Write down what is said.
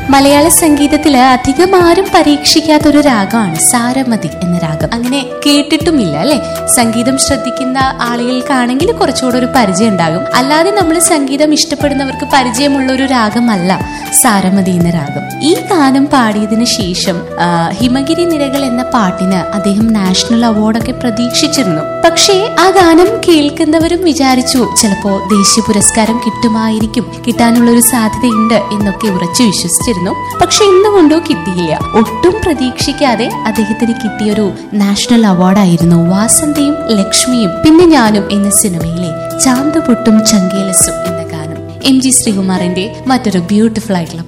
മലയാള സംഗീതത്തില് അധികം ആരും പരീക്ഷിക്കാത്ത ഒരു രാഗമാണ് സാരമതി എന്ന രാഗം അങ്ങനെ കേട്ടിട്ടുമില്ല അല്ലെ സംഗീതം ശ്രദ്ധിക്കുന്ന ആളുകൾക്കാണെങ്കിൽ കുറച്ചുകൂടെ ഒരു പരിചയം ഉണ്ടാകും അല്ലാതെ നമ്മൾ സംഗീതം ഇഷ്ടപ്പെടുന്നവർക്ക് പരിചയമുള്ള ഒരു രാഗമല്ല സാരമതി എന്ന രാഗം ഈ ഗാനം പാടിയതിനു ശേഷം ആ, ഹിമഗിരി നിരകൾ എന്ന പാട്ടിന് അദ്ദേഹം നാഷണൽ അവാർഡൊക്കെ പ്രതീക്ഷിച്ചിരുന്നു പക്ഷേ ആ ഗാനം കേൾക്കുന്നവരും വിചാരിച്ചു ചിലപ്പോ ദേശീയ പുരസ്കാരം കിട്ടുമായിരിക്കും കിട്ടാനുള്ള ഒരു സാധ്യതയുണ്ട് എന്നൊക്കെ ഉറച്ചു വിശ്വസിച്ചിരുന്നു പക്ഷെ എന്തുകൊണ്ടോ കിട്ടിയില്ല ഒട്ടും പ്രതീക്ഷിക്കാതെ അദ്ദേഹത്തിന് കിട്ടിയൊരു നാഷണൽ അവാർഡായിരുന്നു വാസന്തയും ലക്ഷ്മിയും പിന്നെ ഞാനും എന്ന സിനിമയിലെ ചാന്ത് പൊട്ടും ചങ്കേലസും എന്ന ഗാനം എം ജി ശ്രീകുമാറിന്റെ മറ്റൊരു ബ്യൂട്ടിഫുൾ ആയിട്ടുള്ള